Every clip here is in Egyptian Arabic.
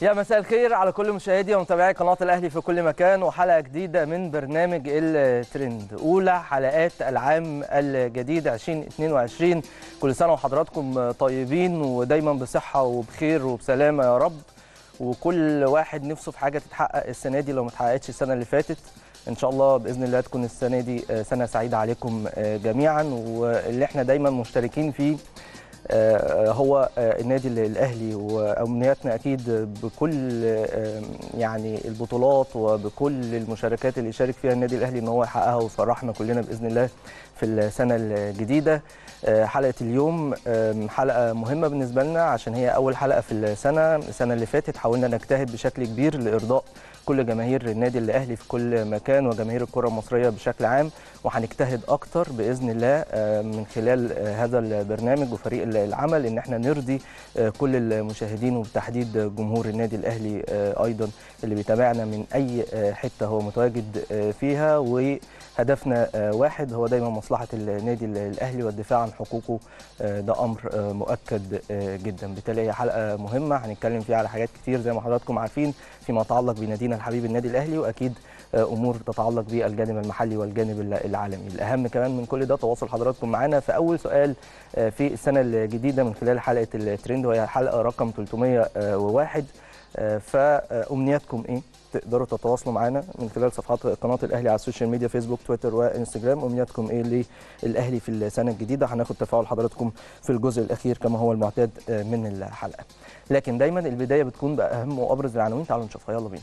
يا مساء الخير على كل مشاهدي ومتابعي قناة الأهلي في كل مكان وحلقة جديدة من برنامج الترند أولى حلقات العام الجديد 2022 كل سنة وحضراتكم طيبين ودايما بصحة وبخير وبسلامة يا رب وكل واحد نفسه في حاجة تتحقق السنة دي لو ما اتحققتش السنة اللي فاتت ان شاء الله باذن الله تكون السنه دي سنه سعيده عليكم جميعا واللي احنا دايما مشتركين فيه هو النادي الاهلي وامنياتنا اكيد بكل يعني البطولات وبكل المشاركات اللي يشارك فيها النادي الاهلي ان هو يحققها ويفرحنا كلنا باذن الله في السنه الجديده حلقه اليوم حلقه مهمه بالنسبه لنا عشان هي اول حلقه في السنه السنه اللي فاتت حاولنا نجتهد بشكل كبير لارضاء كل جماهير النادي الاهلي في كل مكان وجماهير الكره المصريه بشكل عام وهنجتهد اكتر باذن الله من خلال هذا البرنامج وفريق العمل ان احنا نرضي كل المشاهدين وبالتحديد جمهور النادي الاهلي ايضا اللي بيتابعنا من اي حته هو متواجد فيها وهدفنا واحد هو دايما مصلحه النادي الاهلي والدفاع عن حقوقه ده امر مؤكد جدا بالتالي هي حلقه مهمه هنتكلم فيها على حاجات كتير زي ما حضراتكم عارفين فيما يتعلق بنادينا الحبيب النادي الاهلي واكيد امور تتعلق بالجانب المحلي والجانب العالمي الاهم كمان من كل ده تواصل حضراتكم معنا في اول سؤال في السنه الجديده من خلال حلقه الترند وهي الحلقه رقم 301 فامنياتكم ايه تقدروا تتواصلوا معنا من خلال صفحات قناه الاهلي على السوشيال ميديا فيسبوك تويتر وانستجرام امنياتكم ايه للاهلي في السنه الجديده هناخد تفاعل حضراتكم في الجزء الاخير كما هو المعتاد من الحلقه لكن دايما البدايه بتكون باهم وابرز العناوين تعالوا نشوفها يلا بينا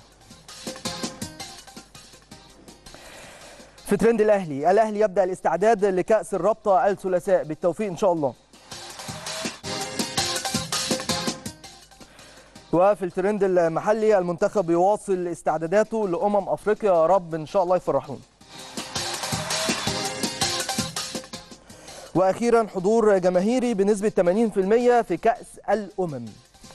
في ترند الاهلي الاهلي يبدا الاستعداد لكاس الرابطه الثلاثاء بالتوفيق ان شاء الله وفي الترند المحلي المنتخب يواصل استعداداته لامم افريقيا يا رب ان شاء الله يفرحون واخيرا حضور جماهيري بنسبه 80% في كاس الامم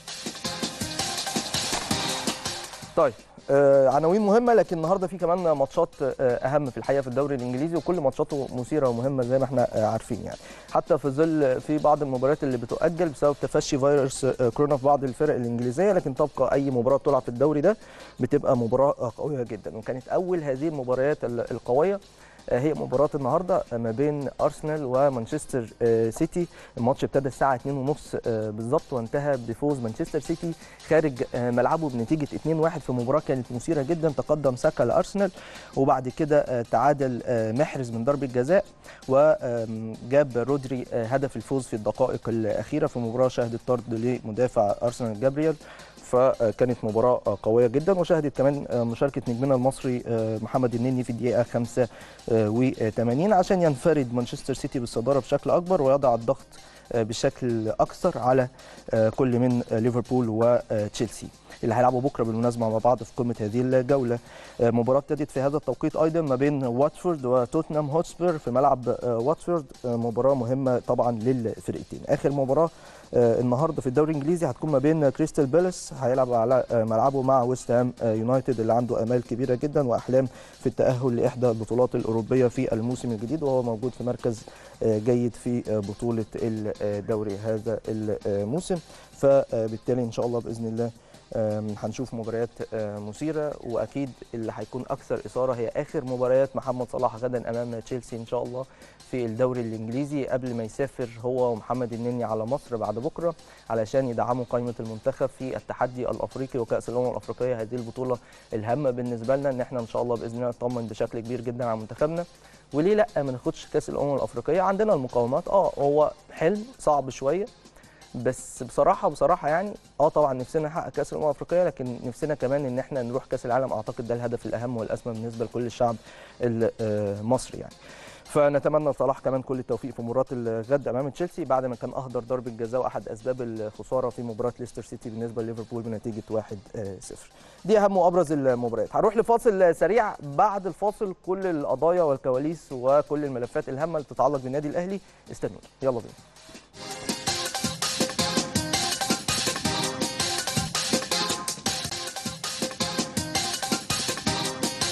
طيب آه عناوين مهمه لكن النهارده في كمان ماتشات آه اهم في الحقيقه في الدوري الانجليزي وكل ماتشاته مثيره ومهمه زي ما احنا آه عارفين يعني حتى في ظل في بعض المباريات اللي بتؤجل بسبب تفشي فيروس كورونا في بعض الفرق الانجليزيه لكن تبقى اي مباراه تلعب في الدوري ده بتبقى مباراه قويه جدا وكانت اول هذه المباريات القويه هي مباراة النهاردة ما بين أرسنال ومانشستر سيتي الماتش ابتدى الساعة 2:30 بالظبط وانتهى بفوز مانشستر سيتي خارج ملعبه بنتيجة 2-1 في مباراة كانت مثيرة جدا تقدم ساكا لأرسنال وبعد كده تعادل محرز من ضربة جزاء وجاب رودري هدف الفوز في الدقائق الأخيرة في مباراة شهدت طرد لمدافع أرسنال جابرييل فكانت مباراة قوية جدا وشهدت كمان مشاركة نجمنا المصري محمد النني في الدقيقة 85 عشان ينفرد مانشستر سيتي بالصدارة بشكل أكبر ويضع الضغط بشكل أكثر على كل من ليفربول وتشيلسي اللي هيلعبوا بكره بالمناسبه مع بعض في قمه هذه الجوله مباراه ابتدت في هذا التوقيت ايضا ما بين واتفورد وتوتنهام هوتسبير في ملعب واتفورد مباراه مهمه طبعا للفرقتين اخر مباراه النهارده في الدوري الانجليزي هتكون ما بين كريستال بالاس هيلعب على ملعبه مع ويست هام يونايتد اللي عنده امال كبيره جدا واحلام في التاهل لاحدى البطولات الاوروبيه في الموسم الجديد وهو موجود في مركز جيد في بطوله الدوري هذا الموسم فبالتالي ان شاء الله باذن الله هنشوف مباريات مثيره واكيد اللي هيكون اكثر اثاره هي اخر مباريات محمد صلاح غدا امام تشيلسي ان شاء الله في الدوري الانجليزي قبل ما يسافر هو ومحمد النني على مصر بعد بكره علشان يدعموا قائمه المنتخب في التحدي الافريقي وكاس الامم الافريقيه هذه البطوله الهامه بالنسبه لنا ان احنا ان شاء الله باذن الله نطمن بشكل كبير جدا على منتخبنا وليه لا ما ناخدش كاس الامم الافريقيه عندنا المقاومات اه هو حلم صعب شويه بس بصراحه بصراحه يعني اه طبعا نفسنا نحقق كاس الامم الافريقيه لكن نفسنا كمان ان احنا نروح كاس العالم اعتقد ده الهدف الاهم والاسمى بالنسبه لكل الشعب المصري يعني فنتمنى لصلاح كمان كل التوفيق في مباراه الغد امام تشيلسي بعد ما كان اهدر ضربه جزاء واحد اسباب الخساره في مباراه ليستر سيتي بالنسبه لليفربول بنتيجه 1-0 دي اهم وابرز المباريات هنروح لفاصل سريع بعد الفاصل كل القضايا والكواليس وكل الملفات الهامه اللي تتعلق بالنادي الاهلي استنونا يلا بينا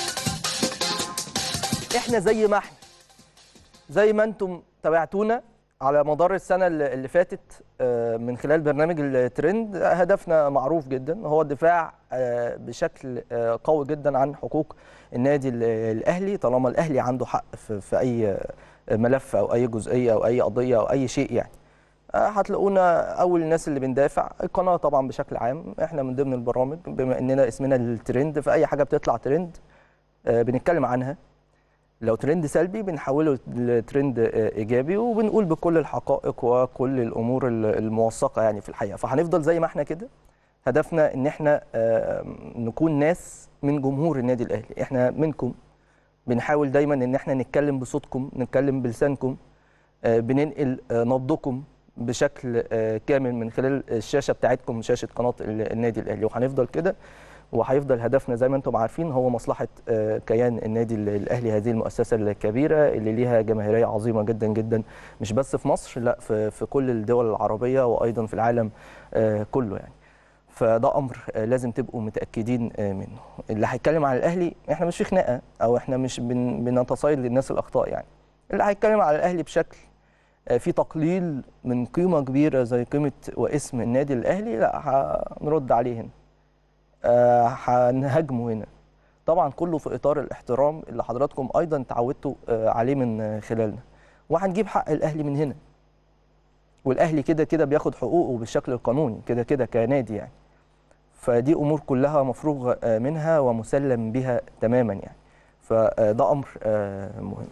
احنا زي ما احنا زي ما انتم تابعتونا على مدار السنة اللي اللي فاتت آه، من خلال برنامج الترند آه، هدفنا معروف جدا هو الدفاع آه، بشكل آه، قوي جدا عن حقوق النادي ال- الأهلي طالما الأهلي عنده حق في في أي آه، ملف أو أي جزئية أو أي قضية أو أي شيء يعني آه، هتلاقونا أول الناس اللي بندافع القناة طبعا بشكل عام احنا من ضمن البرامج بما إننا اسمنا الترند فأي حاجة بتطلع ترند آه، بنتكلم عنها لو ترند سلبي بنحوله لترند آه، ايجابي وبنقول بكل الحقائق وكل الامور ال- الموثقه يعني في الحقيقه فهنفضل زي ما احنا كده هدفنا ان احنا آه، نكون ناس من جمهور النادي الاهلي احنا منكم بنحاول دايما ان احنا نتكلم بصوتكم نتكلم بلسانكم آه، بننقل آه، نبضكم بشكل آه، كامل من خلال الشاشه بتاعتكم شاشه قناه ال- النادي الاهلي وهنفضل كده وهيفضل هدفنا زي ما انتم عارفين هو مصلحه آه، كيان النادي ال- الاهلي هذه المؤسسه الكبيره اللي ليها جماهيريه عظيمه جدا جدا مش بس في مصر لا في في كل الدول العربيه وايضا في العالم آه، كله يعني فده امر آه، لازم تبقوا متاكدين آه، منه اللي هيتكلم عن الاهلي احنا مش في خناقه او احنا مش بن- بنتصيد للناس الاخطاء يعني اللي هيتكلم على الاهلي بشكل آه، في تقليل من قيمه كبيره زي قيمه واسم النادي الاهلي لا هنرد عليه هنا آه، هنهاجمه هنا طبعا كله في اطار الاحترام اللي حضراتكم ايضا تعودتوا آه، عليه من آه، خلالنا وهنجيب حق الاهلي من هنا والاهلي كده كده بياخد حقوقه بالشكل القانوني كده كده كنادي يعني فدي امور كلها مفروغ آه، منها ومسلم بها تماما يعني فده امر آه، مهم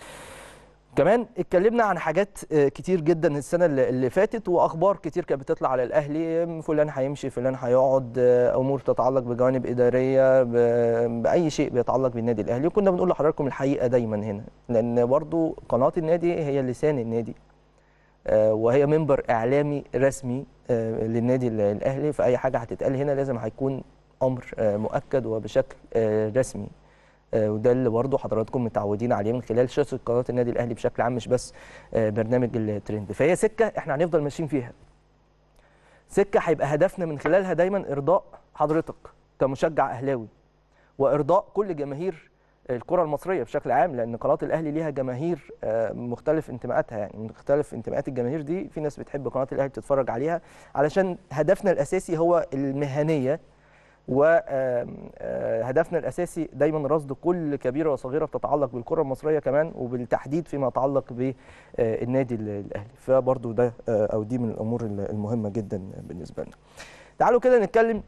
كمان اتكلمنا عن حاجات آه، كتير جدا السنه اللي اللي فاتت واخبار كتير كانت بتطلع على الاهلي فلان هيمشي فلان هيقعد آه، امور تتعلق بجوانب اداريه ب- باي شيء بيتعلق بالنادي الاهلي وكنا بنقول لحضراتكم الحقيقه دايما هنا لان برضو قناه النادي هي لسان النادي آه، وهي منبر اعلامي رسمي آه، للنادي ال- الاهلي فاي حاجه هتتقال هنا لازم هيكون امر آه، مؤكد وبشكل آه، رسمي آه، وده اللي برضه حضراتكم متعودين عليه من خلال شاشه قناه النادي الاهلي بشكل عام مش بس آه، برنامج الترند فهي سكه احنا هنفضل ماشيين فيها سكه هيبقى هدفنا من خلالها دايما ارضاء حضرتك كمشجع اهلاوي وارضاء كل جماهير الكره المصريه بشكل عام لان قناه الاهلي ليها جماهير آه، مختلف انتماءاتها يعني مختلف انتماءات الجماهير دي في ناس بتحب قناه الاهلي تتفرج عليها علشان هدفنا الاساسي هو المهنيه وهدفنا الاساسي دايما رصد كل كبيره وصغيره بتتعلق بالكره المصريه كمان وبالتحديد فيما يتعلق بالنادي الاهلي فبرضو ده آه، او دي من الامور المهمه جدا بالنسبه لنا تعالوا كده نتكلم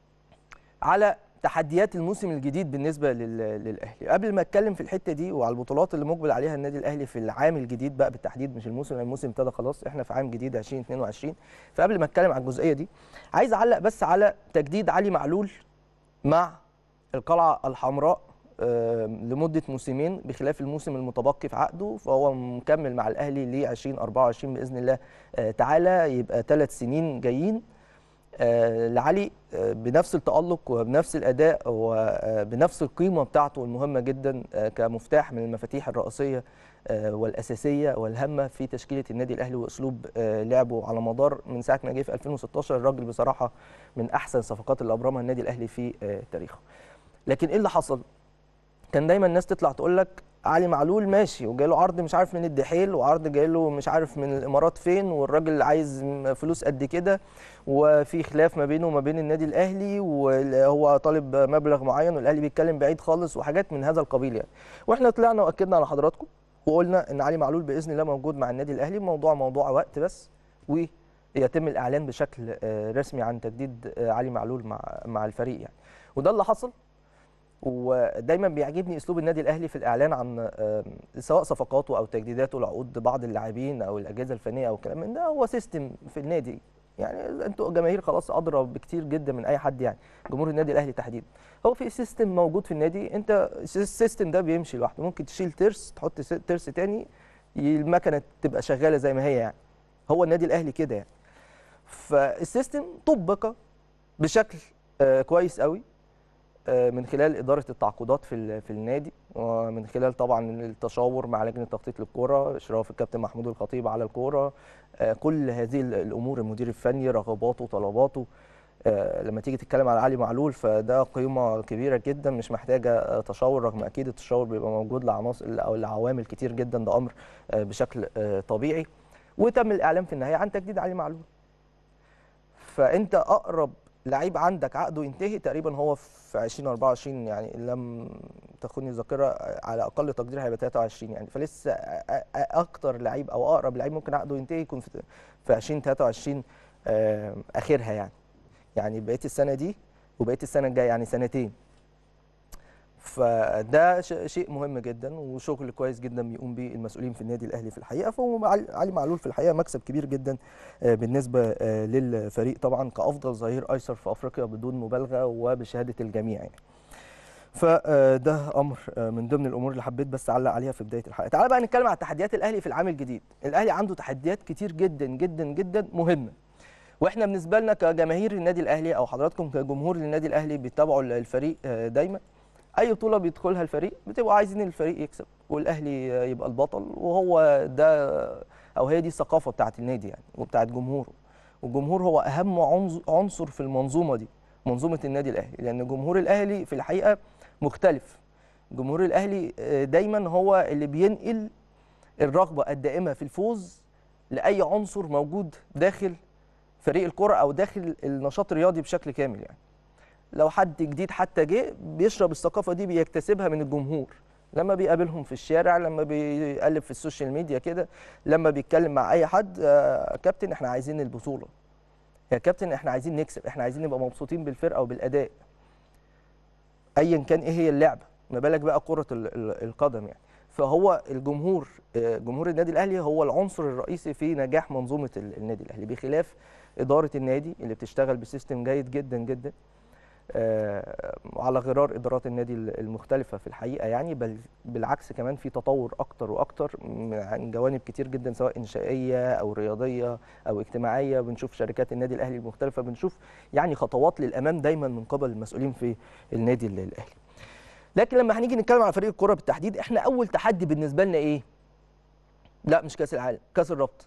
على تحديات الموسم الجديد بالنسبه لل- للاهلي قبل ما اتكلم في الحته دي وعلى البطولات اللي مقبل عليها النادي الاهلي في العام الجديد بقى بالتحديد مش الموسم لأن الموسم ابتدى خلاص احنا في عام جديد 2022 فقبل ما اتكلم على الجزئيه دي عايز اعلق بس على تجديد علي معلول مع القلعه الحمراء آه، لمده موسمين بخلاف الموسم المتبقي في عقده فهو مكمل مع الاهلي ل 2024 باذن الله آه، تعالى يبقى ثلاث سنين جايين آه، لعلي آه، بنفس التألق وبنفس الأداء وبنفس القيمة بتاعته المهمة جدا آه، كمفتاح من المفاتيح الرئيسية آه، والأساسية والهامة في تشكيلة النادي الأهلي وأسلوب آه، لعبه على مدار من ساعة ما جه في 2016 الراجل بصراحة من أحسن الصفقات اللي أبرمها النادي الأهلي في آه، تاريخه لكن إيه اللي حصل؟ كان دايما الناس تطلع تقول لك علي معلول ماشي وجاله عرض مش عارف من الدحيل وعرض جاله مش عارف من الامارات فين والراجل عايز فلوس قد كده وفي خلاف ما بينه وما بين النادي الاهلي وهو طالب مبلغ معين والاهلي بيتكلم بعيد خالص وحاجات من هذا القبيل يعني واحنا طلعنا واكدنا على حضراتكم وقلنا ان علي معلول باذن الله موجود مع النادي الاهلي موضوع موضوع وقت بس ويتم الاعلان بشكل آه، رسمي عن تجديد آه، علي معلول مع مع الفريق يعني وده اللي حصل ودايما بيعجبني اسلوب النادي الاهلي في الاعلان عن آم، سواء صفقاته او تجديداته لعقود بعض اللاعبين او الاجهزه الفنيه او الكلام من ده هو سيستم في النادي يعني انتوا جماهير خلاص ادرى بكتير جدا من اي حد يعني جمهور النادي الاهلي تحديدا هو في سيستم موجود في النادي انت السيستم ده بيمشي لوحده ممكن تشيل ترس تحط س- ترس تاني المكنه تبقى شغاله زي ما هي يعني هو النادي الاهلي كده يعني فالسيستم طبق بشكل آه، كويس قوي آه، من خلال اداره التعاقدات في ال- في النادي ومن خلال طبعا التشاور مع لجنه تخطيط للكوره اشراف الكابتن محمود الخطيب على الكوره آه، كل هذه ال- الامور المدير الفني رغباته طلباته آه، لما تيجي تتكلم على علي معلول فده قيمه كبيره جدا مش محتاجه آه، تشاور رغم اكيد التشاور بيبقى موجود لعناصر او لعوامل كتير جدا ده امر آه، بشكل آه، طبيعي وتم الاعلان في النهايه عن تجديد علي معلول فانت اقرب لعيب عندك عقده ينتهي تقريبا هو في 2024 يعني إن لم تخوني الذاكره على اقل تقدير هيبقى 23 يعني فلسه أ- أ- اكتر لعيب او اقرب لعيب ممكن عقده ينتهي يكون في في 2023 آه، اخرها يعني يعني بقيه السنه دي وبقيه السنه الجايه يعني سنتين فده ش- شيء مهم جدا وشغل كويس جدا بيقوم بيه المسؤولين في النادي الاهلي في الحقيقه فهو علي علي معلول في الحقيقه مكسب كبير جدا آه، بالنسبه آه، للفريق طبعا كافضل ظهير ايسر في افريقيا بدون مبالغه وبشهاده الجميع يعني فده امر آه، من ضمن الامور اللي حبيت بس اعلق عليها في بدايه الحلقه تعال بقى نتكلم على تحديات الاهلي في العام الجديد الاهلي عنده تحديات كتير جدا جدا جدا مهمه واحنا بالنسبه لنا كجماهير النادي الاهلي او حضراتكم كجمهور للنادي الاهلي بيتابعوا الفريق آه، دايما اي بطوله بيدخلها الفريق بتبقوا عايزين الفريق يكسب والاهلي آه، يبقى البطل وهو ده او هي دي الثقافه بتاعت النادي يعني وبتاعت جمهوره والجمهور هو اهم عنص- عنصر في المنظومه دي منظومه النادي الاهلي لان جمهور الاهلي في الحقيقه مختلف جمهور الاهلي آه، دايما هو اللي بينقل الرغبه الدائمه في الفوز لاي عنصر موجود داخل فريق الكره او داخل النشاط الرياضي بشكل كامل يعني لو حد جديد حتى جه بيشرب الثقافه دي بيكتسبها من الجمهور لما بيقابلهم في الشارع لما بيقلب في السوشيال ميديا كده لما بيتكلم مع اي حد آه، كابتن احنا عايزين البطوله يا كابتن احنا عايزين نكسب احنا عايزين نبقى مبسوطين بالفرقه وبالاداء ايا كان ايه هي اللعبه ما بالك بقى كره ال- ال- القدم يعني فهو الجمهور آه، جمهور النادي الاهلي هو العنصر الرئيسي في نجاح منظومه ال- النادي الاهلي بخلاف اداره النادي اللي بتشتغل بسيستم جيد جدا جدا آه، على غرار ادارات النادي المختلفه في الحقيقه يعني بل بالعكس كمان في تطور اكتر واكتر م- عن جوانب كتير جدا سواء انشائيه او رياضيه او اجتماعيه بنشوف شركات النادي الاهلي المختلفه بنشوف يعني خطوات للامام دايما من قبل المسؤولين في النادي ال- الاهلي لكن لما هنيجي نتكلم على فريق الكره بالتحديد احنا اول تحدي بالنسبه لنا ايه لا مش كاس العالم كاس الرابطه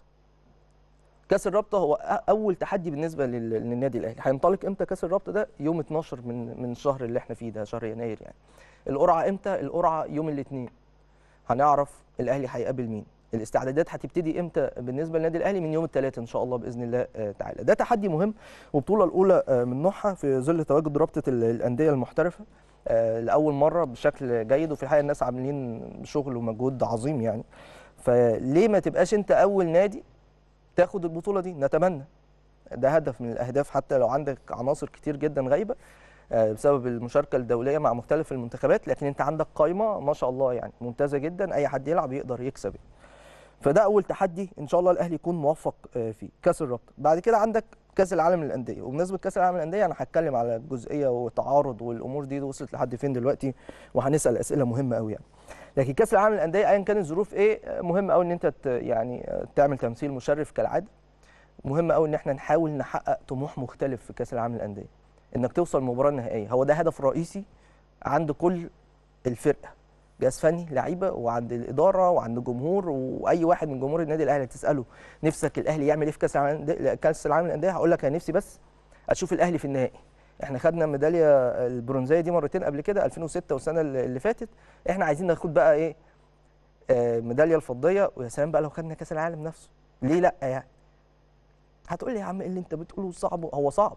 كاس الرابطه هو أ- اول تحدي بالنسبه لل- للنادي الاهلي هينطلق امتى كاس الرابطه ده يوم 12 من من الشهر اللي احنا فيه ده شهر يناير يعني القرعه امتى القرعه يوم الاثنين هنعرف الاهلي هيقابل مين الاستعدادات هتبتدي امتى بالنسبه للنادي الاهلي من يوم الثلاث ان شاء الله باذن الله آه، تعالى ده تحدي مهم وبطوله الاولى آه، من نوعها في ظل تواجد رابطه ال- الانديه المحترفه آه، لاول مره بشكل جيد وفي الحقيقه الناس عاملين شغل ومجهود عظيم يعني فليه ما تبقاش انت اول نادي تاخد البطوله دي نتمنى ده هدف من الاهداف حتى لو عندك عناصر كتير جدا غايبه آه، بسبب المشاركه الدوليه مع مختلف المنتخبات لكن انت عندك قائمه ما شاء الله يعني ممتازه جدا اي حد يلعب يقدر يكسب فده اول تحدي ان شاء الله الاهلي يكون موفق آه، فيه كاس الرابطه بعد كده عندك كاس العالم للانديه وبمناسبه كاس العالم للانديه انا هتكلم على الجزئيه والتعارض والامور دي وصلت لحد فين دلوقتي وهنسال اسئله مهمه قوي يعني لكن كاس العالم للانديه ايا كان الظروف ايه آه، مهم قوي ان انت ت- يعني آه، تعمل تمثيل مشرف كالعاده مهم قوي ان احنا نحاول نحقق طموح مختلف في كاس العالم للانديه انك توصل المباراه النهائيه هو ده هدف رئيسي عند كل الفرقه جهاز فني لعيبه وعند الاداره وعند الجمهور واي واحد من جمهور النادي الاهلي تساله نفسك الاهلي يعمل ايه في كاس العالم للأندية- كاس العالم للانديه هقول لك انا نفسي بس اشوف الاهلي في النهائي احنا خدنا الميداليه البرونزيه دي مرتين قبل كده 2006 والسنه اللي اللي فاتت احنا عايزين ناخد بقى ايه آه، الميداليه الفضيه ويا سلام بقى لو خدنا كاس العالم نفسه ليه لا يعني هتقول لي يا عم ايه اللي انت بتقوله صعب هو صعب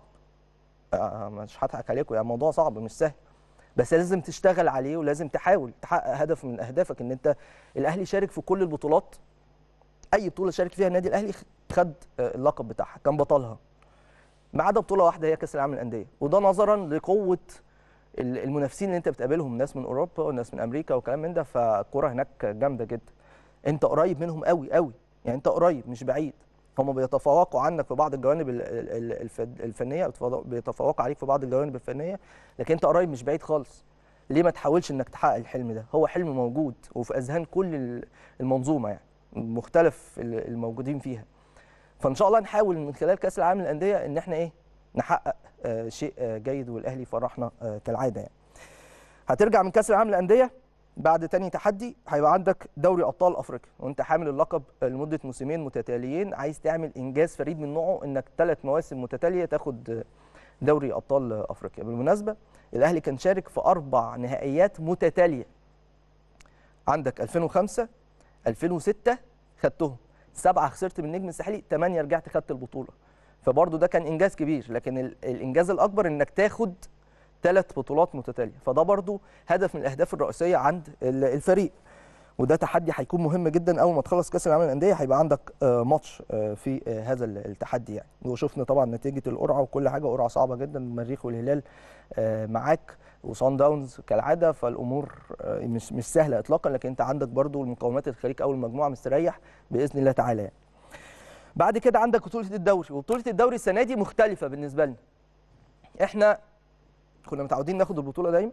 آه، مش هضحك عليكم يعني الموضوع صعب مش سهل بس لازم تشتغل عليه ولازم تحاول تحقق هدف من اهدافك ان انت الاهلي شارك في كل البطولات اي بطوله شارك فيها النادي الاهلي خد آه، اللقب بتاعها كان بطلها ما عدا بطوله واحده هي كاس العالم للانديه وده نظرا لقوه ال- المنافسين اللي انت بتقابلهم ناس من اوروبا وناس من امريكا وكلام من ده فالكوره هناك جامده جدا انت قريب منهم قوي قوي يعني انت قريب مش بعيد هم بيتفوقوا عنك في بعض الجوانب ال- ال- الف- الفنيه بيتفوق- بيتفوقوا عليك في بعض الجوانب الفنيه لكن انت قريب مش بعيد خالص ليه ما تحاولش انك تحقق الحلم ده هو حلم موجود وفي اذهان كل ال- المنظومه يعني مختلف ال- الموجودين فيها فان شاء الله نحاول من خلال كاس العالم للانديه ان احنا ايه نحقق آه، شيء آه، جيد والاهلي يفرحنا آه، كالعاده يعني هترجع من كاس العالم للانديه بعد تاني تحدي هيبقى عندك دوري ابطال افريقيا وانت حامل اللقب لمده موسمين متتاليين عايز تعمل انجاز فريد من نوعه انك ثلاث مواسم متتاليه تاخد دوري ابطال افريقيا بالمناسبه الاهلي كان شارك في اربع نهائيات متتاليه عندك 2005 2006 خدتهم سبعه خسرت من النجم الساحلي ثمانيه رجعت خدت البطوله فبرضه ده كان انجاز كبير لكن ال- الانجاز الاكبر انك تاخد ثلاث بطولات متتاليه فده برضه هدف من الاهداف الرئيسيه عند ال- الفريق وده تحدي هيكون مهم جدا اول ما تخلص كاس العالم للانديه هيبقى عندك آه، ماتش آه، في آه، هذا ال- التحدي يعني وشفنا طبعا نتيجه القرعه وكل حاجه قرعه صعبه جدا المريخ والهلال آه، معاك وصن داونز كالعاده فالامور آه، مش مش سهله اطلاقا لكن انت عندك برضو المقاومات الخليج اول مجموعه مستريح باذن الله تعالى يعني. بعد كده عندك بطوله الدوري وبطوله الدوري السنه دي مختلفه بالنسبه لنا احنا كنا متعودين ناخد البطوله دايما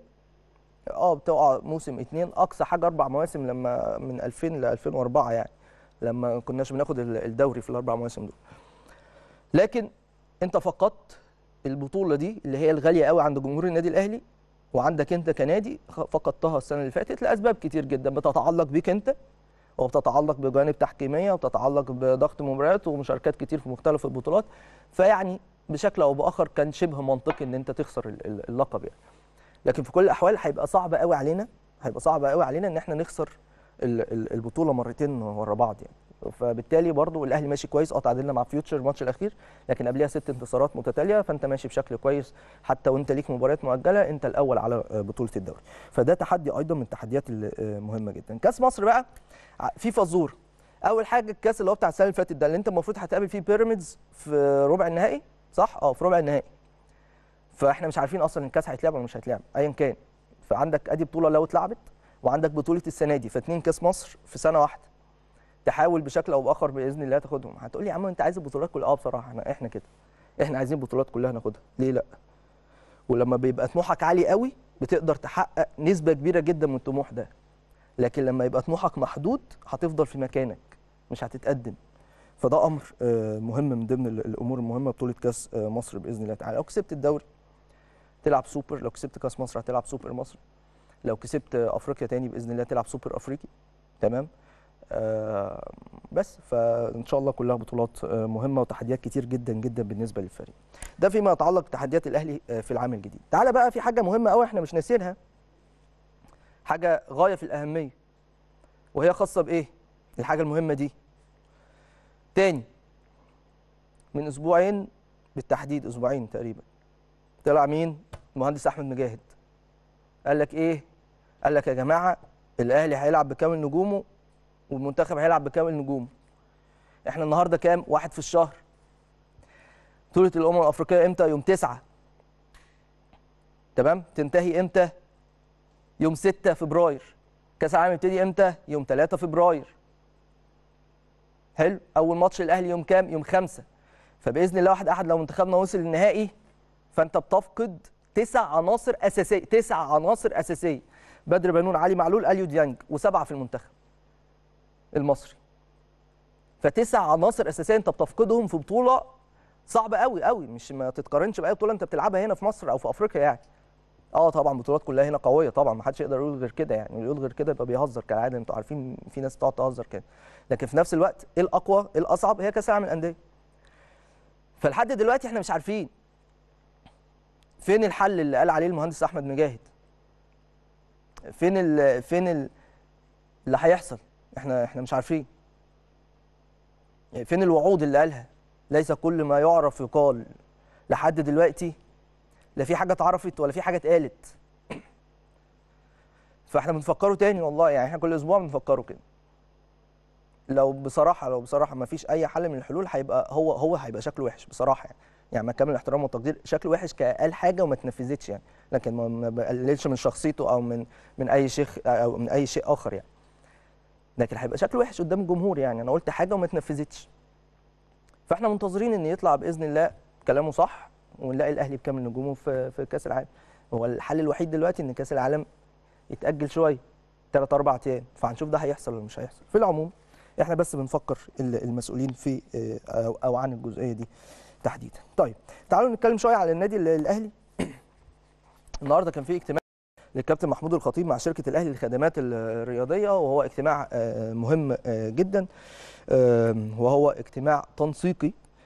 اه بتقع موسم اتنين اقصى حاجه اربع مواسم لما من 2000 ل 2004 يعني لما كناش بناخد ال- الدوري في الاربع مواسم دول لكن انت فقدت البطوله دي اللي هي الغاليه قوي عند جمهور النادي الاهلي وعندك انت كنادي خ- فقدتها السنه اللي فاتت لاسباب كتير جدا بتتعلق بيك انت وبتتعلق بجوانب تحكيميه وبتتعلق بضغط مباريات ومشاركات كتير في مختلف البطولات فيعني بشكل او باخر كان شبه منطقي ان انت تخسر ال- ال- اللقب يعني لكن في كل الاحوال هيبقى صعب قوي علينا هيبقى صعب قوي علينا ان احنا نخسر ال- ال- البطوله مرتين ورا بعض يعني فبالتالي برضو الاهلي ماشي كويس اه تعادلنا مع فيوتشر الماتش الاخير لكن قبلها ست انتصارات متتاليه فانت ماشي بشكل كويس حتى وانت ليك مباريات مؤجله انت الاول على آه، بطوله الدوري فده تحدي ايضا من التحديات المهمه جدا كاس مصر بقى ع- في فزور اول حاجه الكاس اللي هو بتاع السنه اللي فاتت ده اللي انت المفروض هتقابل فيه بيراميدز في ربع النهائي صح اه في ربع النهائي فاحنا مش عارفين اصلا الكاس هيتلعب ولا مش هيتلعب ايا كان فعندك ادي بطوله لو اتلعبت وعندك بطوله السنه دي فاتنين كاس مصر في سنه واحده تحاول بشكل او باخر باذن الله تاخدهم هتقول لي يا عم انت عايز البطولات كلها اه بصراحه احنا احنا كده احنا عايزين البطولات كلها ناخدها ليه لا ولما بيبقى طموحك عالي قوي بتقدر تحقق نسبه كبيره جدا من الطموح ده لكن لما يبقى طموحك محدود هتفضل في مكانك مش هتتقدم فده امر آه، مهم من ضمن ال- الامور المهمه بطوله كاس آه، مصر باذن الله تعالى لو كسبت الدوري تلعب سوبر لو كسبت كاس مصر هتلعب سوبر مصر لو كسبت آه، افريقيا تاني باذن الله تلعب سوبر افريقي تمام آه بس فان شاء الله كلها بطولات آه، مهمه وتحديات كتير جدا جدا بالنسبه للفريق ده فيما يتعلق بتحديات الاهلي آه، في العام الجديد تعالى بقى في حاجه مهمه قوي احنا مش ناسينها حاجه غايه في الاهميه وهي خاصه بايه الحاجه المهمه دي تاني من اسبوعين بالتحديد اسبوعين تقريبا طلع مين المهندس احمد مجاهد قال لك ايه قال لك يا جماعه الاهلي هيلعب بكامل نجومه والمنتخب هيلعب بكامل نجومه احنا النهارده كام واحد في الشهر بطوله الامم الافريقيه امتى يوم تسعة تمام تنتهي امتى يوم 6 فبراير كاس العالم يبتدي امتى يوم 3 فبراير حلو اول ماتش الاهلي يوم كام يوم 5 فباذن الله واحد احد لو منتخبنا وصل للنهائي فانت بتفقد تسع عناصر اساسيه تسع عناصر اساسيه بدر بنون علي معلول اليو ديانج وسبعه في المنتخب المصري فتسع عناصر اساسيه انت بتفقدهم في بطوله صعبه قوي قوي مش ما تتقارنش باي بطوله انت بتلعبها هنا في مصر او في افريقيا يعني اه طبعا بطولات كلها هنا قويه طبعا ما حدش يقدر يقول غير كده يعني اللي يقول غير كده يبقى بيهزر كالعاده انتوا عارفين في ناس تقعد تهزر كده لكن في نفس الوقت ايه الاقوى ايه الاصعب هي كاس العالم للانديه فلحد دلوقتي احنا مش عارفين فين الحل اللي قال عليه المهندس احمد مجاهد فين ال فين ال اللي هيحصل احنا احنا مش عارفين فين الوعود اللي قالها ليس كل ما يعرف يقال لحد دلوقتي لا في حاجه اتعرفت ولا في حاجه اتقالت فاحنا بنفكره تاني والله يعني احنا كل اسبوع بنفكره كده لو بصراحه لو بصراحه ما فيش اي حل من الحلول هيبقى هو هو هيبقى شكله وحش بصراحه يعني يعني مع كامل الاحترام والتقدير شكله وحش كقال حاجه وما اتنفذتش يعني لكن ما- ما بقللش من شخصيته او من من اي شيخ او من اي شيء اخر يعني لكن هيبقى شكله وحش قدام الجمهور يعني انا قلت حاجه وما اتنفذتش فاحنا منتظرين ان يطلع باذن الله كلامه صح ونلاقي الاهلي بكامل نجومه في في كاس العالم هو الحل الوحيد دلوقتي ان كاس العالم يتاجل شويه ثلاث اربع ايام فهنشوف ده هيحصل ولا مش هيحصل في العموم احنا بس بنفكر ال- المسؤولين في آه، او أو عن الجزئيه دي تحديدا طيب تعالوا نتكلم شويه على النادي ال- الاهلي النهارده كان في اجتماع للكابتن محمود الخطيب مع شركه الاهلي للخدمات الرياضيه وهو اجتماع آه، مهم آه، جدا آم، وهو اجتماع تنسيقي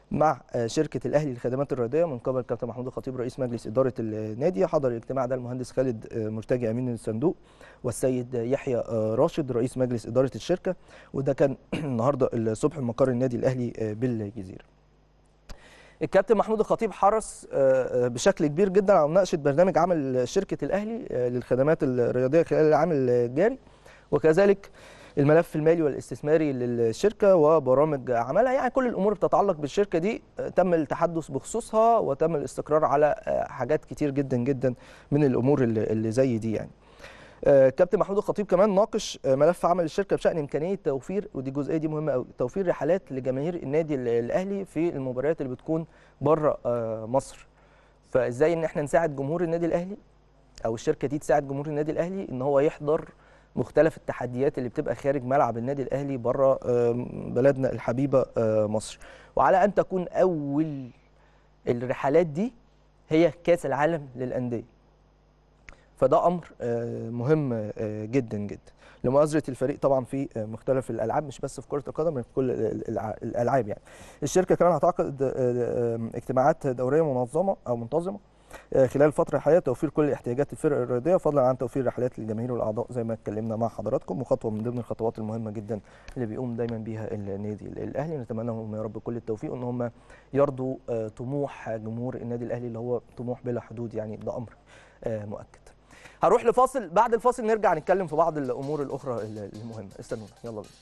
مع شركه الاهلي للخدمات الرياضيه من قبل كابتن محمود الخطيب رئيس مجلس اداره النادي حضر الاجتماع ده المهندس خالد مرتجي امين الصندوق والسيد يحيى راشد رئيس مجلس اداره الشركه وده كان النهارده الصبح مقر النادي الاهلي بالجزيره الكابتن محمود الخطيب حرص بشكل كبير جدا على مناقشه برنامج عمل شركه الاهلي للخدمات الرياضيه خلال العام الجاري وكذلك الملف المالي والاستثماري للشركه وبرامج عملها يعني كل الامور بتتعلق بالشركه دي تم التحدث بخصوصها وتم الاستقرار على حاجات كتير جدا جدا من الامور اللي زي دي يعني كابتن محمود الخطيب كمان ناقش ملف عمل الشركه بشان امكانيه توفير ودي الجزئيه دي مهمه قوي توفير رحلات لجماهير النادي الاهلي في المباريات اللي بتكون بره مصر فازاي ان احنا نساعد جمهور النادي الاهلي او الشركه دي تساعد جمهور النادي الاهلي ان هو يحضر مختلف التحديات اللي بتبقى خارج ملعب النادي الاهلي بره بلدنا الحبيبه مصر وعلى ان تكون اول الرحلات دي هي كاس العالم للانديه فده امر مهم جدا جدا لمؤازره الفريق طبعا في مختلف الالعاب مش بس في كره القدم في كل الالعاب يعني الشركه كمان هتعقد اجتماعات دوريه منظمه او منتظمه خلال الفتره الحاليه توفير كل احتياجات الفرق الرياضيه فضلا عن توفير رحلات للجماهير والاعضاء زي ما اتكلمنا مع حضراتكم وخطوه من ضمن الخطوات المهمه جدا اللي بيقوم دايما بيها النادي الاهلي نتمنى لهم يا رب كل التوفيق وان هم يرضوا طموح جمهور النادي الاهلي اللي هو طموح بلا حدود يعني ده امر مؤكد هروح لفاصل بعد الفاصل نرجع نتكلم في بعض الامور الاخرى المهمه استنونا يلا بينا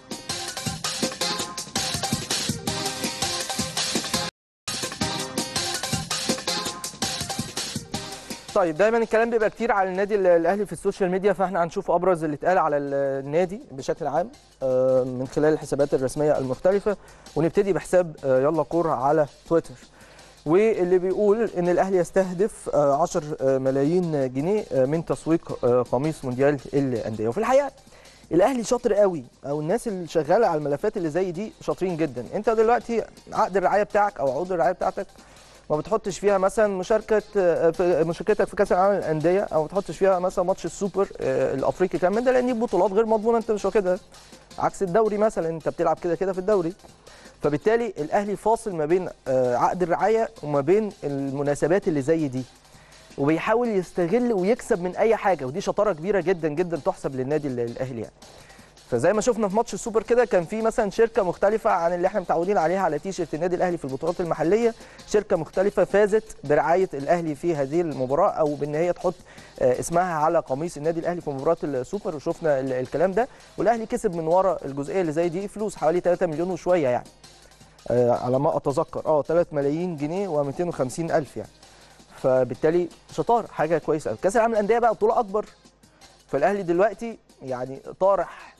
طيب دايما الكلام بيبقى كتير على النادي الاهلي في السوشيال ميديا فاحنا هنشوف ابرز اللي اتقال على النادي بشكل عام من خلال الحسابات الرسميه المختلفه ونبتدي بحساب يلا كوره على تويتر واللي بيقول ان الاهلي يستهدف 10 ملايين جنيه من تسويق قميص مونديال الانديه وفي الحقيقه الاهلي شاطر قوي او الناس اللي شغاله على الملفات اللي زي دي شاطرين جدا انت دلوقتي عقد الرعايه بتاعك او عقود الرعايه بتاعتك ما بتحطش فيها مثلا مشاركه في مشاركتك في كاس العالم للانديه او ما بتحطش فيها مثلا ماتش السوبر الافريقي كمان ده لان دي بطولات غير مضمونه انت مش واخدها عكس الدوري مثلا انت بتلعب كده كده في الدوري فبالتالي الاهلي فاصل ما بين عقد الرعايه وما بين المناسبات اللي زي دي وبيحاول يستغل ويكسب من اي حاجه ودي شطاره كبيره جدا جدا تحسب للنادي الاهلي يعني فزي ما شفنا في ماتش السوبر كده كان في مثلا شركه مختلفه عن اللي احنا متعودين عليها على تيشيرت النادي الاهلي في البطولات المحليه شركه مختلفه فازت برعايه الاهلي في هذه المباراه او بان هي تحط اسمها على قميص النادي الاهلي في مباراه السوبر وشفنا الكلام ده والاهلي كسب من ورا الجزئيه اللي زي دي فلوس حوالي 3 مليون وشويه يعني على ما اتذكر اه 3 ملايين جنيه و250 الف يعني فبالتالي شطار حاجه كويسه كاس العالم للانديه بقى بطوله اكبر فالاهلي دلوقتي يعني طارح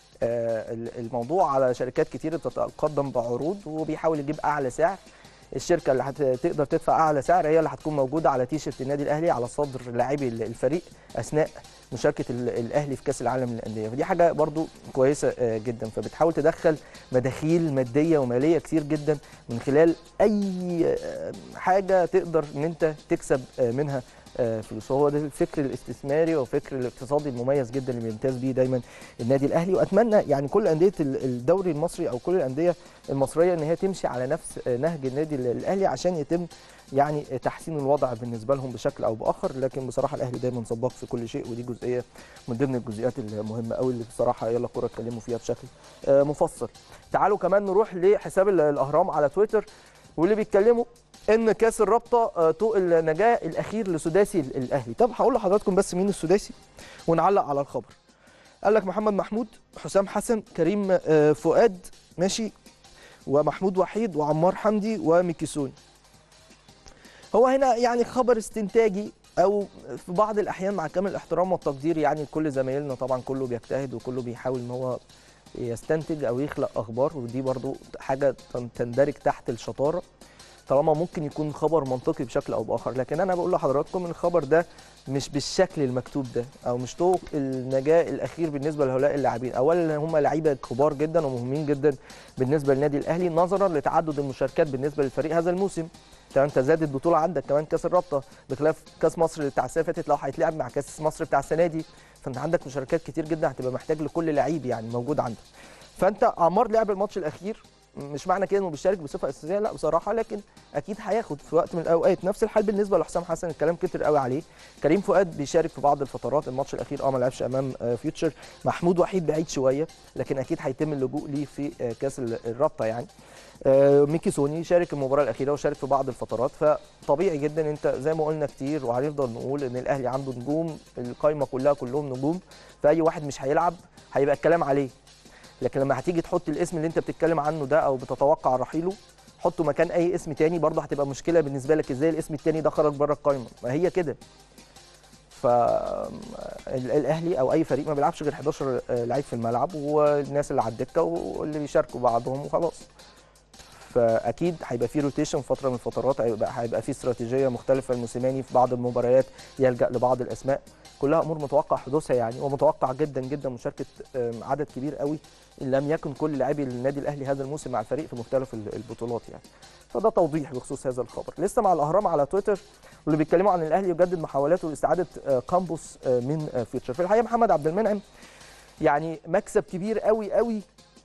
الموضوع على شركات كتير بتتقدم بعروض وبيحاول يجيب اعلى سعر الشركه اللي هتقدر تدفع اعلى سعر هي اللي هتكون موجوده على تيشرت النادي الاهلي على صدر لاعبي الفريق اثناء مشاركه الاهلي في كاس العالم للانديه فدي حاجه برضو كويسه جدا فبتحاول تدخل مداخيل ماديه وماليه كتير جدا من خلال اي حاجه تقدر ان انت تكسب منها فلوس وهو ده الفكر الاستثماري والفكر الاقتصادي المميز جدا اللي بيمتاز بيه دايما النادي الاهلي واتمنى يعني كل انديه الدوري المصري او كل الانديه المصريه ان هي تمشي على نفس نهج النادي الاهلي عشان يتم يعني تحسين الوضع بالنسبه لهم بشكل او باخر لكن بصراحه الاهلي دايما سباق في كل شيء ودي جزئيه من ضمن الجزئيات المهمه قوي اللي بصراحه يلا كوره اتكلموا فيها بشكل مفصل تعالوا كمان نروح لحساب الاهرام على تويتر واللي بيتكلموا ان كاس الرابطه طوق النجاه الاخير لسداسي الاهلي طب هقول لحضراتكم بس مين السداسي ونعلق على الخبر قال لك محمد محمود حسام حسن كريم فؤاد ماشي ومحمود وحيد وعمار حمدي وميكيسوني هو هنا يعني خبر استنتاجي او في بعض الاحيان مع كامل الاحترام والتقدير يعني كل زمايلنا طبعا كله بيجتهد وكله بيحاول ان هو يستنتج او يخلق اخبار ودي برضو حاجه تندرج تحت الشطاره طالما ممكن يكون خبر منطقي بشكل او باخر لكن انا بقول لحضراتكم ان الخبر ده مش بالشكل المكتوب ده او مش طوق النجاه الاخير بالنسبه لهؤلاء اللاعبين اولا هم لعيبه كبار جدا ومهمين جدا بالنسبه للنادي الاهلي نظرا لتعدد المشاركات بالنسبه للفريق هذا الموسم طبعا انت زادت بطوله عندك كمان كاس الرابطه بخلاف كاس مصر اللي بتاع السنه اللي فاتت لو هيتلعب مع كاس مصر بتاع السنه دي فانت عندك مشاركات كتير جدا هتبقى محتاج لكل لعيب يعني موجود عندك فانت عمار لعب الماتش الاخير مش معنى كده انه بيشارك بصفه اساسيه لا بصراحه لكن اكيد هياخد في وقت من الاوقات نفس الحال بالنسبه لحسام حسن الكلام كتر قوي عليه كريم فؤاد بيشارك في بعض الفترات الماتش الاخير اه ما لعبش امام آه، فيوتشر محمود وحيد بعيد شويه لكن اكيد هيتم اللجوء ليه في آه، كاس ال- الرابطه يعني آه، ميكي سوني شارك المباراه الاخيره وشارك في بعض الفترات فطبيعي جدا انت زي ما قلنا كتير وهنفضل نقول ان الاهلي عنده نجوم القايمه كلها كلهم نجوم فاي واحد مش هيلعب هيبقى الكلام عليه لكن لما هتيجي تحط الاسم اللي انت بتتكلم عنه ده او بتتوقع رحيله حطه مكان اي اسم تاني برضه هتبقى مشكله بالنسبه لك ازاي الاسم التاني ده خرج بره القايمه ما هي كده فالاهلي او اي فريق ما بيلعبش غير 11 لعيب في الملعب والناس اللي على الدكه واللي بيشاركوا بعضهم وخلاص فاكيد هيبقى في روتيشن فتره من الفترات هيبقى هيبقى في استراتيجيه مختلفه الموسيماني في بعض المباريات يلجا لبعض الاسماء كلها امور متوقع حدوثها يعني ومتوقع جدا جدا مشاركه آم، عدد كبير قوي ان لم يكن كل لاعبي النادي الاهلي هذا الموسم مع الفريق في مختلف ال- البطولات يعني فده توضيح بخصوص هذا الخبر لسه مع الاهرام على تويتر واللي بيتكلموا عن الاهلي يجدد محاولاته لاستعاده آه، كامبوس آه، من آه، فيوتشر في الحقيقه محمد عبد المنعم يعني مكسب كبير قوي قوي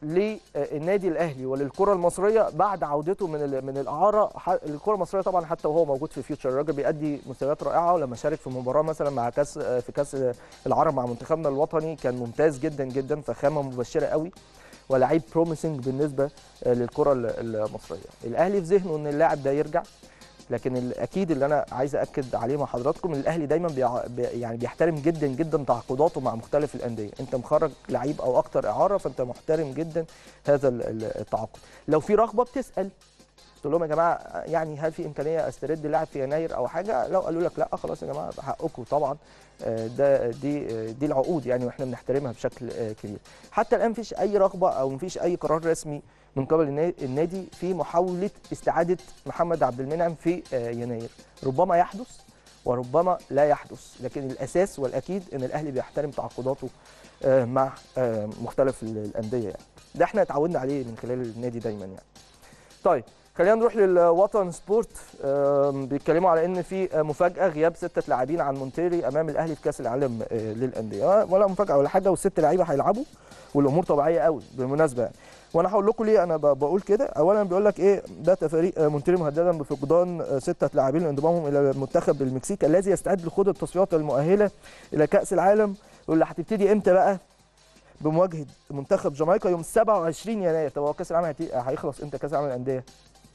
للنادي الاهلي وللكره المصريه بعد عودته من ال- من الاعاره ح- الكره المصريه طبعا حتى وهو موجود في فيوتشر الراجل بيأدي مستويات رائعه ولما شارك في مباراه مثلا مع كاس في كاس العرب مع منتخبنا الوطني كان ممتاز جدا جدا فخامه مبشره قوي ولعيب بروميسنج بالنسبه للكره ال- المصريه الاهلي في ذهنه ان اللاعب ده يرجع لكن الاكيد اللي انا عايز اكد عليه مع حضراتكم ان الاهلي دايما بيع... بي... يعني بيحترم جدا جدا تعاقداته مع مختلف الانديه انت مخرج لعيب او اكتر اعاره فانت محترم جدا هذا ال- ال- التعاقد لو في رغبه بتسال تقول لهم يا جماعه يعني هل في امكانيه استرد اللاعب في يناير او حاجه لو قالوا لك لا خلاص يا جماعه حقكم طبعا آه، ده دي آه، دي العقود يعني واحنا بنحترمها بشكل آه، كبير حتى الان مفيش اي رغبه او مفيش اي قرار رسمي من قبل النا- النادي في محاوله استعاده محمد عبد المنعم في آه، يناير ربما يحدث وربما لا يحدث لكن الاساس والاكيد ان الاهلي بيحترم تعاقداته آه، مع آه، مختلف ال- الانديه يعني ده احنا اتعودنا عليه من خلال النادي دايما يعني طيب خلينا نروح للوطن سبورت آم، بيتكلموا على ان في آه، مفاجاه غياب سته لاعبين عن مونتيري امام الاهلي في كاس العالم آه، للانديه آه، ولا مفاجاه ولا حاجه والست لعيبه هيلعبوا والامور طبيعيه قوي بالمناسبه يعني وانا هقول لكم ليه انا ب- بقول كده اولا بيقول لك ايه بات فريق آه، مونتيري مهددا بفقدان آه، سته لاعبين لانضمامهم الى المنتخب المكسيكي الذي يستعد لخوض التصفيات المؤهله الى كاس العالم واللي هتبتدي امتى بقى بمواجهه منتخب جامايكا يوم 27 يناير طب هو كاس العالم هيتي- هيخلص امتى كاس العالم للانديه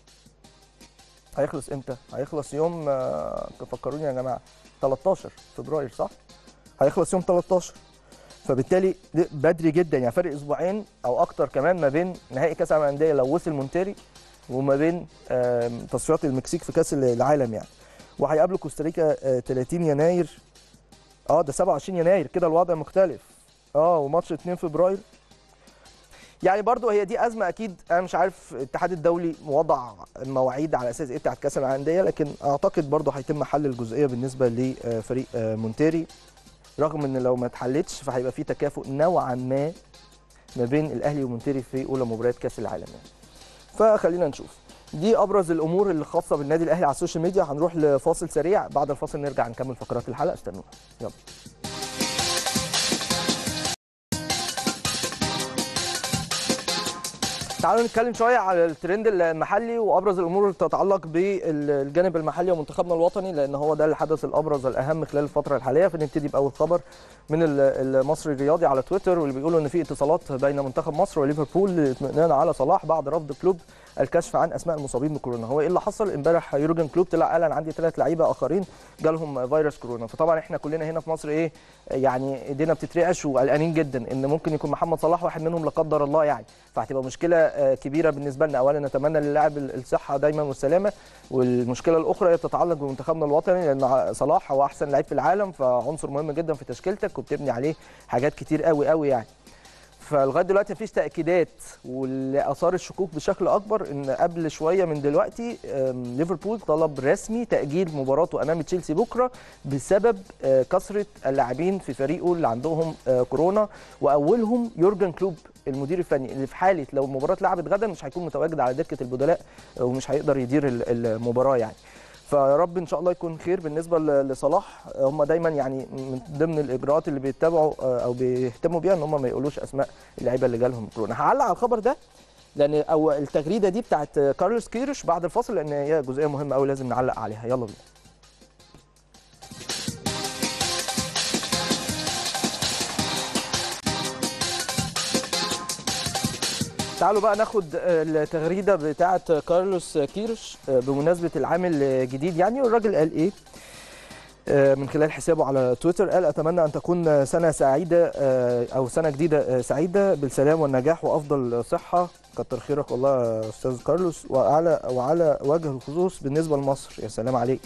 هيخلص امتى هيخلص يوم آه، فكروني يا جماعه 13 فبراير صح هيخلص يوم 13 فبالتالي ده بدري جدا يعني فرق اسبوعين او اكتر كمان ما بين نهائي كاس العالم للانديه لو وصل مونتيري وما بين آم، تصفيات المكسيك في كاس العالم يعني وهيقابلوا كوستاريكا آه، 30 يناير اه ده 27 يناير كده الوضع مختلف اه وماتش 2 فبراير يعني برضو هي دي ازمه اكيد انا مش عارف الاتحاد الدولي وضع مواعيد على اساس ايه بتاعت كاس العالم للانديه لكن اعتقد برضو هيتم حل الجزئيه بالنسبه لفريق آه، مونتيري رغم ان لو ما اتحلتش فهيبقى في تكافؤ نوعا ما ما بين الاهلي ومونتيري في اولى مباريات كاس العالم يعني. فخلينا نشوف دي ابرز الامور اللي خاصه بالنادي الاهلي على السوشيال ميديا هنروح لفاصل سريع بعد الفاصل نرجع نكمل فقرات الحلقه استنونا يلا تعالوا نتكلم شويه على الترند المحلي وابرز الامور اللي تتعلق بالجانب المحلي ومنتخبنا الوطني لان هو ده الحدث الابرز الاهم خلال الفتره الحاليه فنبتدي باول خبر من ال- المصري الرياضي على تويتر واللي بيقولوا ان في اتصالات بين منتخب مصر وليفربول للاطمئنان على صلاح بعد رفض كلوب الكشف عن اسماء المصابين بكورونا هو ايه اللي حصل امبارح يورجن كلوب طلع قال انا عندي ثلاث لعيبه اخرين جالهم فيروس كورونا فطبعا احنا كلنا هنا في مصر ايه يعني ايدينا بتترعش وقلقانين جدا ان ممكن يكون محمد صلاح واحد منهم لا قدر الله يعني فهتبقى مشكله آه، كبيره بالنسبه لنا اولا نتمنى للاعب الصحه دايما والسلامه والمشكله الاخرى هي بتتعلق بمنتخبنا الوطني لان صلاح هو احسن لعيب في العالم فعنصر مهم جدا في تشكيلتك وبتبني عليه حاجات كتير قوي قوي يعني فلغايه دلوقتي مفيش تاكيدات واللي اثار الشكوك بشكل اكبر ان قبل شويه من دلوقتي آم، ليفربول طلب رسمي تاجيل مباراته امام تشيلسي بكره بسبب آه، كثره اللاعبين في فريقه اللي عندهم آه، كورونا واولهم يورجن كلوب المدير الفني اللي في حاله لو المباراه اتلعبت غدا مش هيكون متواجد على دكه البدلاء آه، ومش هيقدر يدير ال- المباراه يعني فيا رب ان شاء الله يكون خير بالنسبه ل- لصلاح هم دايما يعني من ضمن الاجراءات اللي بيتبعوا آه، او بيهتموا بيها ان هم ما يقولوش اسماء اللعيبه اللي جالهم كورونا هعلق على الخبر ده لان او التغريده دي بتاعت كارلوس كيروش بعد الفاصل لان هي جزئيه مهمه قوي لازم نعلق عليها يلا بينا تعالوا بقى ناخد التغريده بتاعه كارلوس كيروش بمناسبه العام الجديد يعني والراجل قال ايه من خلال حسابه على تويتر قال اتمنى ان تكون سنه سعيده او سنه جديده سعيده بالسلام والنجاح وافضل صحه كتر خيرك والله يا استاذ كارلوس وعلى وعلى وجه الخصوص بالنسبه لمصر يا سلام عليك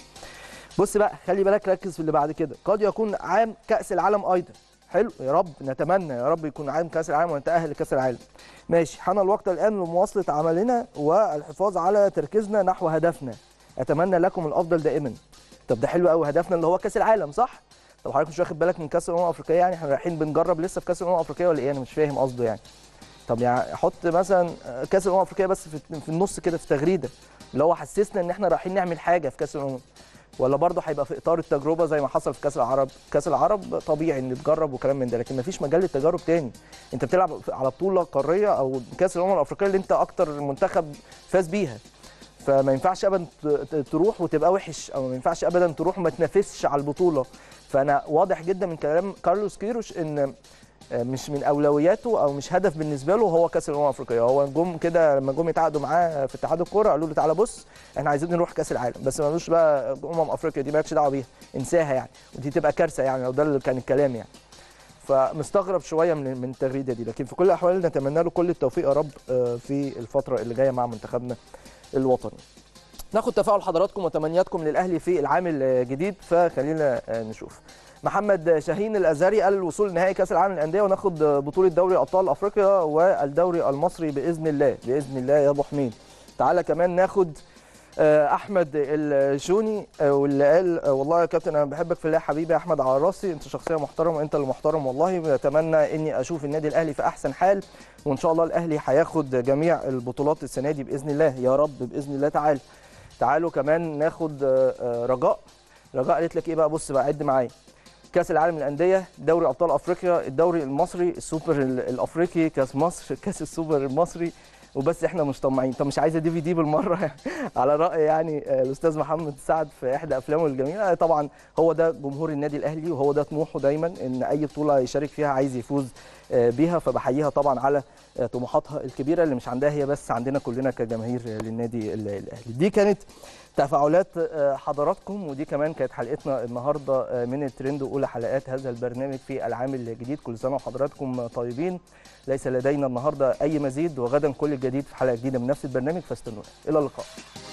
بص بقى خلي بالك ركز في اللي بعد كده قد يكون عام كاس العالم ايضا حلو يا رب نتمنى يا رب يكون عام كاس العالم ونتاهل لكاس العالم ماشي حان الوقت الان لمواصله عملنا والحفاظ على تركيزنا نحو هدفنا اتمنى لكم الافضل دائما طب ده حلو قوي هدفنا اللي هو كاس العالم صح طب حضرتك مش واخد بالك من كاس الامم الافريقيه يعني احنا رايحين بنجرب لسه في كاس الامم الافريقيه ولا ايه انا مش فاهم قصده يعني طب يعني حط مثلا كاس الامم الافريقيه بس في, في النص كده في تغريده اللي هو حسسنا ان احنا رايحين نعمل حاجه في كاس الامم ولا برضه هيبقى في اطار التجربه زي ما حصل في كاس العرب كاس العرب طبيعي ان تجرب وكلام من ده لكن مفيش مجال للتجارب تاني انت بتلعب على بطوله قاريه او كاس الامم الافريقيه اللي انت اكتر منتخب فاز بيها فما ينفعش ابدا تروح وتبقى وحش او ما ينفعش ابدا تروح وما تنافسش على البطوله فانا واضح جدا من كلام كارلوس كيروش ان مش من اولوياته او مش هدف بالنسبه له هو كاس الامم الافريقيه هو جم كده لما جم يتعاقدوا معاه في اتحاد الكوره قالوا له تعالى بص احنا عايزين نروح كاس العالم بس مالوش بقى امم افريقيا دي مالكش دعوه بيها انساها يعني ودي تبقى كارثه يعني لو ده اللي كان الكلام يعني فمستغرب شويه من من التغريده دي لكن في كل الاحوال نتمنى له كل التوفيق يا رب في الفتره اللي جايه مع منتخبنا الوطني ناخد تفاعل حضراتكم وتمنياتكم للاهلي في العام الجديد فخلينا نشوف محمد شاهين الازهري قال الوصول لنهائي كاس العالم للانديه وناخد بطوله دوري ابطال افريقيا والدوري المصري باذن الله باذن الله يا ابو حميد تعالى كمان ناخد احمد الجوني واللي قال والله يا كابتن انا بحبك في الله حبيبي يا احمد على راسي انت شخصيه محترمه وانت اللي محترم والله بتمنى اني اشوف النادي الاهلي في احسن حال وان شاء الله الاهلي هياخد جميع البطولات السنه دي باذن الله يا رب باذن الله تعالى تعالوا كمان ناخد رجاء رجاء قالت لك ايه بقى بص بقى عد معايا كاس العالم للانديه دوري ابطال افريقيا الدوري المصري السوبر الافريقي كاس مصر كاس السوبر المصري وبس احنا مش طماعين طب مش عايزه دي في دي بالمره على راي يعني الاستاذ محمد سعد في احدى افلامه الجميله طبعا هو ده جمهور النادي الاهلي وهو ده طموحه دايما ان اي بطوله يشارك فيها عايز يفوز بيها فبحييها طبعا على طموحاتها الكبيره اللي مش عندها هي بس عندنا كلنا كجماهير للنادي الاهلي دي كانت تفاعلات حضراتكم ودي كمان كانت حلقتنا النهارده من الترند واولى حلقات هذا البرنامج في العام الجديد كل سنه وحضراتكم طيبين ليس لدينا النهارده اي مزيد وغدا كل الجديد في حلقه جديده من نفس البرنامج فاستنونا الى اللقاء